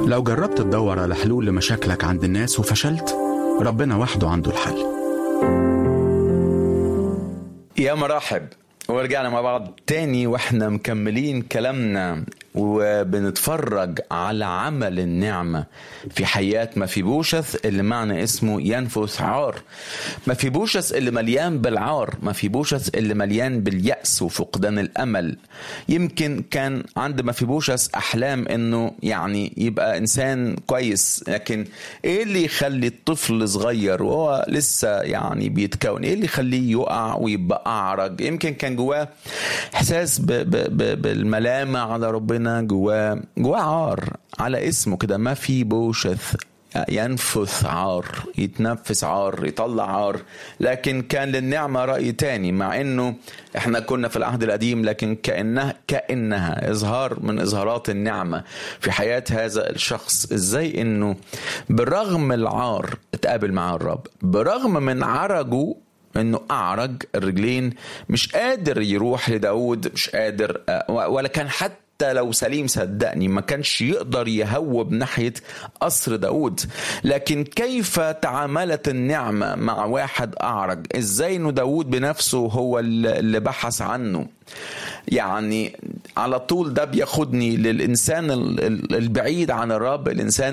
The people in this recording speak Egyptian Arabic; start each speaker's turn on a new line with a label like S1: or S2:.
S1: لو جربت تدور على حلول لمشاكلك عند الناس وفشلت ربنا وحده عنده الحل
S2: يا مرحب ورجعنا مع بعض تاني واحنا مكملين كلامنا وبنتفرج على عمل النعمة في حياة مفيبوشث اللي معنى اسمه ينفث عار مفيبوشث اللي مليان بالعار مفيبوشث اللي مليان باليأس وفقدان الأمل يمكن كان عند مفيبوشث أحلام إنه يعني يبقى إنسان كويس لكن إيه اللي يخلي الطفل صغير وهو لسه يعني بيتكون إيه اللي يخليه يقع ويبقى أعرج يمكن كان جواه إحساس ب ب ب بالملامة على ربنا جواه جواه عار على اسمه كده ما في بوشث ينفث عار يتنفس عار يطلع عار لكن كان للنعمة رأي تاني مع انه احنا كنا في العهد القديم لكن كأنها كأنها اظهار من اظهارات النعمة في حياة هذا الشخص ازاي انه برغم العار اتقابل مع الرب برغم من عرجه انه اعرج الرجلين مش قادر يروح لداود مش قادر ولا كان حتى حتى لو سليم صدقني ما كانش يقدر يهوب ناحية قصر داود لكن كيف تعاملت النعمة مع واحد أعرج إزاي أنه داود بنفسه هو اللي بحث عنه يعني على طول ده بياخدني للإنسان البعيد عن الرب الإنسان